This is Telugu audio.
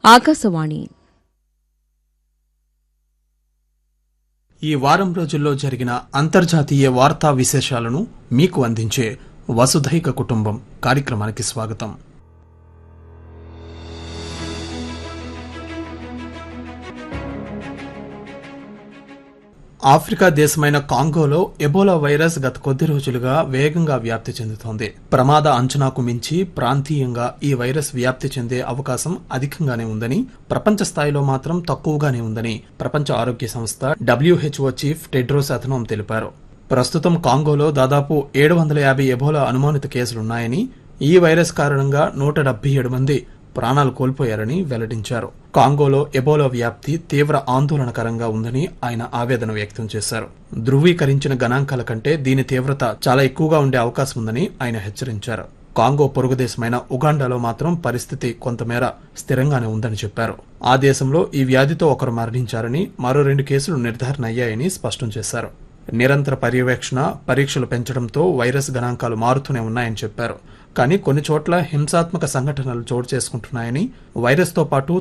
ఆకాశవాణి ఈ వారం రోజుల్లో జరిగిన అంతర్జాతీయ వార్తా విశేషాలను మీకు అందించే వసుధైక కుటుంబం కార్యక్రమానికి స్వాగతం ఆఫ్రికా దేశమైన కాంగోలో ఎబోలా వైరస్ గత కొద్ది రోజులుగా వేగంగా వ్యాప్తి చెందుతోంది ప్రమాద అంచనాకు మించి ప్రాంతీయంగా ఈ వైరస్ వ్యాప్తి చెందే అవకాశం అధికంగానే ఉందని ప్రపంచ స్థాయిలో మాత్రం తక్కువగానే ఉందని ప్రపంచ ఆరోగ్య సంస్థ డబ్ల్యూహెచ్ఓ చీఫ్ టెడ్రోస్ అథనోమ్ తెలిపారు ప్రస్తుతం కాంగోలో దాదాపు ఏడు వందల యాభై ఎబోలా అనుమానిత కేసులున్నాయని ఈ వైరస్ కారణంగా నూట డెబ్బై ఏడు మంది ప్రాణాలు కోల్పోయారని వెల్లడించారు కాంగోలో ఎబోలా వ్యాప్తి తీవ్ర ఆందోళనకరంగా ఉందని ఆయన ఆవేదన వ్యక్తం చేశారు ధృవీకరించిన గణాంకాల కంటే దీని తీవ్రత చాలా ఎక్కువగా ఉండే అవకాశం ఉందని ఆయన హెచ్చరించారు కాంగో పొరుగు దేశమైన ఉగాండాలో మాత్రం పరిస్థితి కొంతమేర స్థిరంగానే ఉందని చెప్పారు ఆ దేశంలో ఈ వ్యాధితో ఒకరు మరణించారని మరో రెండు కేసులు నిర్ధారణ అయ్యాయని స్పష్టం చేశారు నిరంతర పర్యవేక్షణ పరీక్షలు పెంచడంతో వైరస్ గణాంకాలు మారుతూనే ఉన్నాయని చెప్పారు కానీ కొన్ని చోట్ల హింసాత్మక సంఘటనలు చోటు చేసుకుంటున్నాయని వైరస్తో పాటు